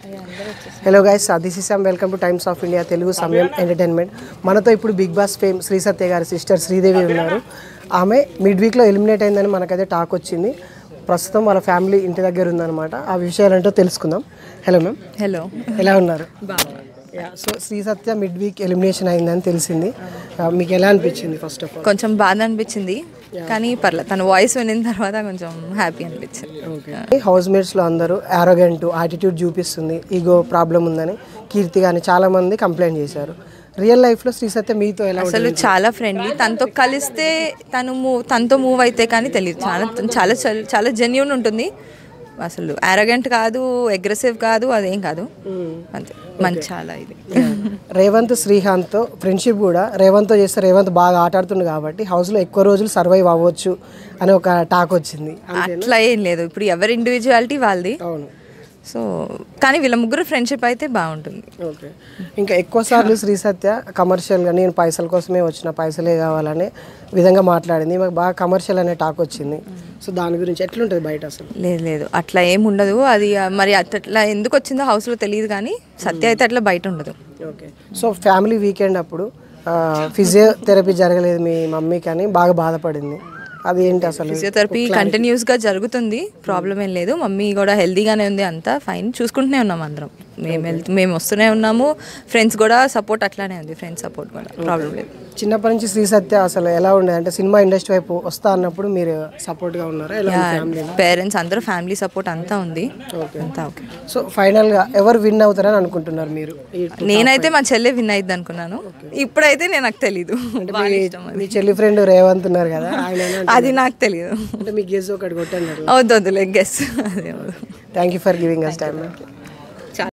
Hello guys this is welcome to Times of India Telugu Samayam entertainment మనతో ఇప్పుడు Bigg Boss fame Sri Satya గారి sister Sridevi ఉన్నారు ఆమె మిడ్ వీక్లో ఎలిమినేట్ అయిందని మనకైతే టాక్ వచ్చింది ప్రస్తుతం వాళ్ళ ఫ్యామిలీ ఇంటి దగ్గర ఉందన్నమాట ఆ విషయాలేంటో తెలుసుకుందాం హలో మ్యామ్ హలో ఎలా ఉన్నారు yeah so Sri Satya mid week elimination అయిందని తెలిసింది ఆ, మీకు ఎలా అనిపించింది ఫస్ట్ ఆఫ్ ఆల్ కొంచెం బాధ అనిపించింది కానీ పర్లేదు తన వాయిస్ వినిన తర్వాత కొంచెం హ్యాపీ అనిపించింది హౌస్ మేట్స్లో అందరూ ఆరోగెంట్ యాటిట్యూడ్ చూపిస్తుంది ఈగో ప్రాబ్లం ఉందని కీర్తి కానీ చాలా మంది కంప్లైంట్ చేశారు రియల్ లైఫ్లో శ్రీ సత్య మీతో ఎలా ఉంటుంది? అసలు చాలా ఫ్రెండ్లీ తనతో కలిస్తే తను మూవ్ తనతో మూవ్ అయితే కానీ తెలియదు చాలా చాలా చాలా జెన్యున్ ఉంటుంది అసలు అరగెంట్ కాదు అగ్రెసివ్ కాదు అదేం కాదు అంతే మంచి చాలా ఇది రేవంత్ శ్రీకాంత్తో ఫ్రెండ్షిప్ కూడా రేవంత్తో చేస్తే రేవంత్ బాగా ఆట ఆడుతుంది కాబట్టి హౌస్లో ఎక్కువ రోజులు సర్వైవ్ అవ్వచ్చు అని ఒక టాక్ వచ్చింది అట్లా ఏం లేదు ఇప్పుడు ఎవరి ఇండివిజువాలిటీ వాళ్ళది అవును సో కానీ వీళ్ళ ముగ్గురు ఫ్రెండ్షిప్ అయితే బాగుంటుంది ఓకే ఇంకా ఎక్కువ సార్లు శ్రీ సత్య కమర్షియల్గా నేను పైసల కోసమే వచ్చిన పైసలే కావాలనే విధంగా మాట్లాడింది మాకు బాగా కమర్షియల్ అనే టాక్ వచ్చింది సో దాని గురించి ఎట్లుంటుంది బయట అసలు లేదు లేదు అట్లా ఏం ఉండదు అది ఆ, మరి అట్లా ఎందుకు వచ్చిందో హౌస్లో తెలియదు కానీ సత్య అయితే అట్లా బయట ఉండదు ఓకే సో ఫ్యామిలీ వీకెండ్ అప్పుడు ఫిజియోథెరపీ జరగలేదు మీ మమ్మీకి అని బాగా బాధపడింది అది ఏంటి అసలు ఫిజియోథెరపీ కంటిన్యూస్గా జరుగుతుంది ప్రాబ్లం ఏం లేదు మమ్మీ కూడా హెల్తీగానే ఉంది అంతా ఫైన్ చూసుకుంటూనే ఉన్నాం అందరం మేము వెళ్తూ మేము వస్తూనే ఉన్నాము ఫ్రెండ్స్ కూడా సపోర్ట్ అట్లానే ఉంది ఫ్రెండ్స్ సపోర్ట్ కూడా ప్రాబ్లం లేదు చిన్నప్పటి నుంచి శ్రీ సత్య అసలు ఎలా ఉండేది అంటే సినిమా ఇండస్ట్రీ వైపు వస్తా అన్నప్పుడు మీరు సపోర్ట్గా ఉన్నారా ఎలా ఫ్యామిలీ పేరెంట్స్ అందరూ ఫ్యామిలీ సపోర్ట్ అంతా ఉంది అంతా ఓకే సో ఫైనల్గా ఎవరు విన్ అవుతారని అనుకుంటున్నారు మీరు ఈ నేనైతే మా చెల్లె విన్ అయింది అనుకున్నాను ఇప్పుడైతే నేను నాకు తెలీదు బాగా ఇష్టం అది. మీ చెల్లి ఫ్రెండ్ రేవంత్ ఉన్నారు కదా ఆయన అది నాకు తెలియదు అంటే మీకు గెస్ ఒకటి కొట్టండి వద్దు వద్దులే గెస్ అదే వద్దు. Thank you for giving us time